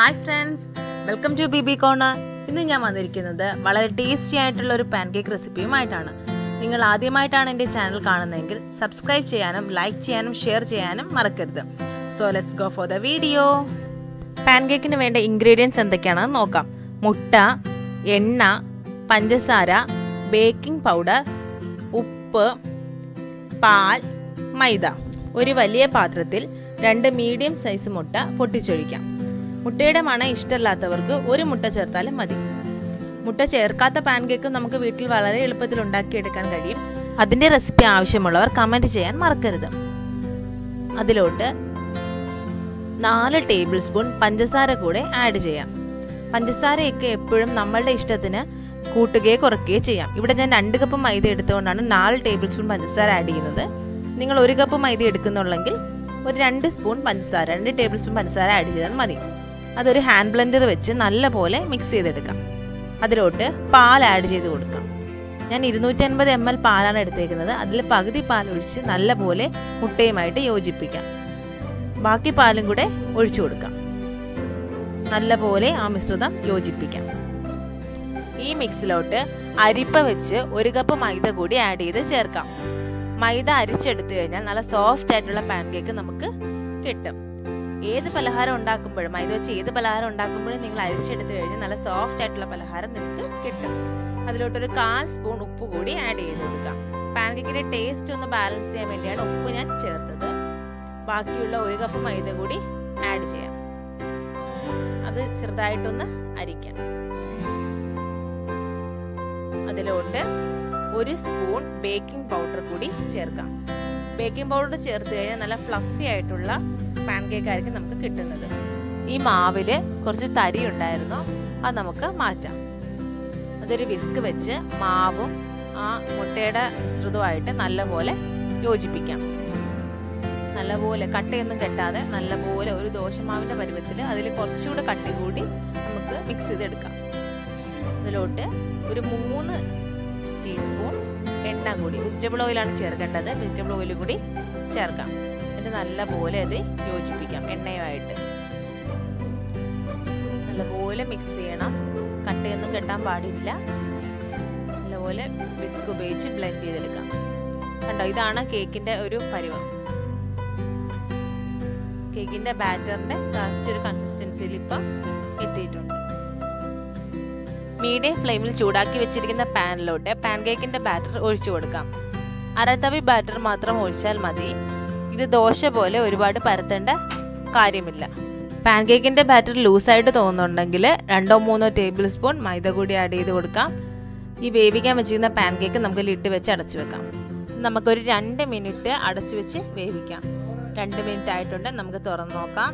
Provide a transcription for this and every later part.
Hi friends welcome to B B corner ഇന്ന് ഞാൻ വന്നിരിക്കുന്നത് വളരെ ടേസ്റ്റി ആയിട്ടുള്ള ഒരു പാൻകേക്ക് റെസിപ്പിയുമായിട്ടാണ് നിങ്ങൾ ആദ്യമായിട്ടാണ് എൻ്റെ ചാനൽ കാണുന്നതെങ്കിൽ സബ്സ്ക്രൈബ് ചെയ്യാനും ലൈക്ക് ചെയ്യാനും ഷെയർ ചെയ്യാനും മറക്കരുത് so let's go for the video പാൻകേക്കിന് വേണ്ട ഇൻഗ്രീഡിയൻസ് എന്തൊക്കെയാണെന്ന് നോക്കാം മുട്ട എണ്ണ പഞ്ചസാര ബേക്കിംഗ് പൗഡർ ഉപ്പ് പാൽ മൈദ ഒരു വലിയ പാത്രത്തിൽ രണ്ട് മീഡിയം സൈസ് മുട്ട പൊട്ടിച്ചൊഴിക്കാം മുട്ടയുടെ മണം ഇഷ്ടമില്ലാത്തവർക്ക് ഒരു മുട്ട ചേർത്താലും മതി മുട്ട ചേർക്കാത്ത പാൻകേക്കും നമുക്ക് വീട്ടിൽ വളരെ എളുപ്പത്തിൽ ഉണ്ടാക്കിയെടുക്കാൻ കഴിയും അതിന്റെ റെസിപ്പി ആവശ്യമുള്ളവർ കമന്റ് ചെയ്യാൻ മറക്കരുത് അതിലോട്ട് നാല് ടേബിൾ സ്പൂൺ പഞ്ചസാര കൂടെ ആഡ് ചെയ്യാം പഞ്ചസാരയൊക്കെ എപ്പോഴും നമ്മളുടെ ഇഷ്ടത്തിന് കൂട്ടുകയോ കുറയ്ക്കുകയോ ചെയ്യാം ഇവിടെ ഞാൻ രണ്ട് കപ്പ് മൈദ എടുത്തുകൊണ്ടാണ് നാല് ടേബിൾ സ്പൂൺ പഞ്ചസാര ആഡ് ചെയ്യുന്നത് നിങ്ങൾ ഒരു കപ്പ് മൈദ എടുക്കുന്നുള്ളെങ്കിൽ ഒരു രണ്ട് സ്പൂൺ പഞ്ചസാര രണ്ട് ടേബിൾ സ്പൂൺ പഞ്ചസാര ആഡ് ചെയ്താൽ മതി അതൊരു ഹാൻഡ് ബ്ലെൻഡർ വെച്ച് നല്ലപോലെ മിക്സ് ചെയ്തെടുക്കാം അതിലോട്ട് പാൽ ആഡ് ചെയ്ത് കൊടുക്കാം ഞാൻ ഇരുന്നൂറ്റി അൻപത് എം എൽ പാലാണ് എടുത്തേക്കുന്നത് അതിൽ പകുതി പാൽ ഒഴിച്ച് നല്ലപോലെ മുട്ടയുമായിട്ട് യോജിപ്പിക്കാം ബാക്കി പാലും കൂടെ ഒഴിച്ചു കൊടുക്കാം നല്ലപോലെ ആ മിശ്രിതം യോജിപ്പിക്കാം ഈ മിക്സിലോട്ട് അരിപ്പ വെച്ച് ഒരു കപ്പ് മൈദ കൂടി ആഡ് ചെയ്ത് ചേർക്കാം മൈദ അരിച്ചെടുത്തു കഴിഞ്ഞാൽ നല്ല സോഫ്റ്റ് ആയിട്ടുള്ള പാൻകേക്ക് നമുക്ക് കിട്ടും ഏത് പലഹാരം ഉണ്ടാക്കുമ്പോഴും മൈദ വെച്ച് ഏത് പലഹാരം ഉണ്ടാക്കുമ്പോഴും നിങ്ങൾ അരിച്ചെടുത്തു കഴിഞ്ഞാൽ നല്ല സോഫ്റ്റ് ആയിട്ടുള്ള പലഹാരം നിങ്ങൾക്ക് കിട്ടും അതിലോട്ടൊരു കാൽ സ്പൂൺ ഉപ്പ് കൂടി ആഡ് ചെയ്ത് കൊടുക്കാം പാൻകേക്കിന്റെ ടേസ്റ്റ് ഒന്ന് ബാലൻസ് ചെയ്യാൻ വേണ്ടിയാണ് ഉപ്പ് ഞാൻ ചേർത്തത് ബാക്കിയുള്ള ഒരു കപ്പ് മൈദ കൂടി ആഡ് ചെയ്യാം അത് ചെറുതായിട്ടൊന്ന് അരിക്കാം അതിലോട്ട് ഒരു സ്പൂൺ ബേക്കിംഗ് പൗഡർ കൂടി ചേർക്കാം ബേക്കിംഗ് പൗഡർ ചേർത്ത് കഴിഞ്ഞാൽ നല്ല ഫ്ലഫി ആയിട്ടുള്ള പാൻകേക്ക് ആയിരിക്കും നമുക്ക് കിട്ടുന്നത് ഈ മാവില് കുറച്ച് തരി ഉണ്ടായിരുന്നു അത് നമുക്ക് മാറ്റാം അതൊരു വിസ്ക് വെച്ച് മാവും ആ മുട്ടയുടെ മിശ്രിതമായിട്ട് നല്ലപോലെ യോജിപ്പിക്കാം നല്ലപോലെ കട്ടയൊന്നും കെട്ടാതെ നല്ലപോലെ ഒരു ദോശമാവിന്റെ പരുവത്തിൽ അതിൽ കുറച്ചുകൂടെ കട്ടി കൂടി നമുക്ക് മിക്സ് ചെയ്തെടുക്കാം അതിലോട്ട് ഒരു മൂന്ന് ടീസ്പൂൺ എണ്ണ കൂടി വെജിറ്റബിൾ ഓയിലാണ് ചേർക്കേണ്ടത് വെജിറ്റബിൾ ഓയിൽ കൂടി ചേർക്കാം എന്നിട്ട് നല്ലപോലെ അത് യോജിപ്പിക്കാം എണ്ണയുമായിട്ട് നല്ലപോലെ മിക്സ് ചെയ്യണം കട്ടയൊന്നും കെട്ടാൻ പാടില്ല നല്ലപോലെ വിസ്ക് ഉപയോഗിച്ച് ബ്ലെൻഡ് ചെയ്തെടുക്കാം കണ്ടോ ഇതാണ് കേക്കിന്റെ ഒരു പരുവം കേക്കിന്റെ ബാറ്ററിന്റെ കറക്റ്റ് ഒരു കൺസിസ്റ്റൻസിയിൽ ഇപ്പം എത്തിയിട്ടുണ്ട് മീഡിയം ഫ്ലെയിമിൽ ചൂടാക്കി വെച്ചിരിക്കുന്ന പാനിലോട്ട് പാൻകേക്കിന്റെ ബാറ്റർ ഒഴിച്ചു കൊടുക്കാം അരത്തവി ബാറ്റർ മാത്രം ഒഴിച്ചാൽ മതി ഇത് ദോശ പോലെ ഒരുപാട് പരത്തേണ്ട കാര്യമില്ല പാൻകേക്കിന്റെ ബാറ്റർ ലൂസായിട്ട് തോന്നുന്നുണ്ടെങ്കിൽ രണ്ടോ മൂന്നോ ടേബിൾ സ്പൂൺ മൈദ കൂടി ആഡ് ചെയ്ത് കൊടുക്കാം ഈ വേവിക്കാൻ വെച്ചിരുന്ന പാൻകേക്ക് നമുക്ക് ലിഡ് വെച്ച് അടച്ചു വെക്കാം നമുക്കൊരു രണ്ട് മിനിറ്റ് അടച്ചു വെച്ച് വേവിക്കാം രണ്ട് മിനിറ്റ് ആയിട്ടുണ്ട് നമുക്ക് തുറന്നു നോക്കാം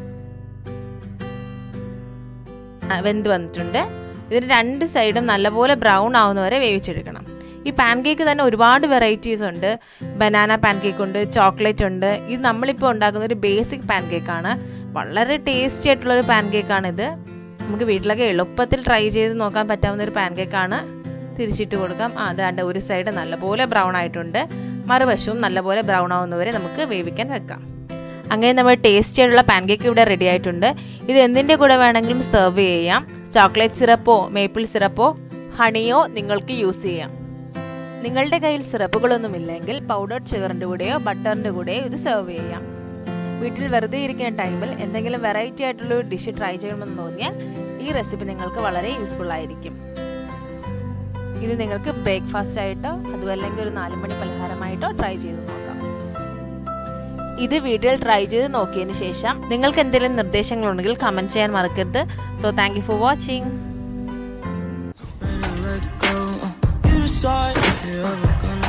വെന്ത് വന്നിട്ടുണ്ട് ഇതിന് രണ്ട് സൈഡും നല്ലപോലെ ബ്രൗൺ ആവുന്നവരെ വേവിച്ചെടുക്കണം ഈ പാൻകേക്ക് തന്നെ ഒരുപാട് വെറൈറ്റീസ് ഉണ്ട് ബനാന പാൻകേക്ക് ഉണ്ട് ചോക്ലേറ്റ് ഉണ്ട് ഇത് നമ്മളിപ്പോൾ ഉണ്ടാക്കുന്ന ഒരു ബേസിക് പാൻകേക്ക് ആണ് വളരെ ടേസ്റ്റി ആയിട്ടുള്ള ഒരു പാൻകേക്ക് ആണ് ഇത് നമുക്ക് വീട്ടിലൊക്കെ എളുപ്പത്തിൽ ട്രൈ ചെയ്ത് നോക്കാൻ പറ്റാവുന്ന ഒരു പാൻകേക്ക് ആണ് തിരിച്ചിട്ട് കൊടുക്കാം ആ അതാണ്ട് ഒരു സൈഡ് നല്ലപോലെ ബ്രൗൺ ആയിട്ടുണ്ട് മറുവശവും നല്ലപോലെ ബ്രൗൺ ആവുന്നവരെ നമുക്ക് വേവിക്കാൻ വെക്കാം അങ്ങനെ നമ്മൾ ടേസ്റ്റി ആയിട്ടുള്ള പാൻകേക്ക് ഇവിടെ റെഡി ആയിട്ടുണ്ട് ഇത് എന്തിൻ്റെ കൂടെ വേണമെങ്കിലും സെർവ് ചെയ്യാം ചോക്ലേറ്റ് സിറപ്പോ മേപ്പിൾ സിറപ്പോ ഹണിയോ നിങ്ങൾക്ക് യൂസ് ചെയ്യാം നിങ്ങളുടെ കയ്യിൽ സിറപ്പുകളൊന്നും ഇല്ലെങ്കിൽ പൗഡർഡ് ഷുഗറിൻ്റെ കൂടെയോ ബട്ടറിൻ്റെ കൂടെയോ ഇത് സെർവ് ചെയ്യാം വീട്ടിൽ വെറുതെ ഇരിക്കുന്ന ടൈമിൽ എന്തെങ്കിലും വെറൈറ്റി ആയിട്ടുള്ള ഒരു ഡിഷ് ട്രൈ ചെയ്യണമെന്ന് തോന്നിയാൽ ഈ റെസിപ്പി നിങ്ങൾക്ക് വളരെ യൂസ്ഫുൾ ആയിരിക്കും ഇത് നിങ്ങൾക്ക് ബ്രേക്ക്ഫാസ്റ്റ് ആയിട്ടോ അതുമല്ലെങ്കിൽ ഒരു നാലുമണി പലഹാരമായിട്ടോ ട്രൈ ചെയ്ത് നോക്കാം ഇത് വീഡിയോയിൽ ട്രൈ ചെയ്ത് നോക്കിയതിന് ശേഷം നിങ്ങൾക്ക് എന്തെങ്കിലും നിർദ്ദേശങ്ങളുണ്ടെങ്കിൽ കമന്റ് ചെയ്യാൻ മറക്കരുത് so thank you for watching ready to let go. Uh, you decide if you're ever gonna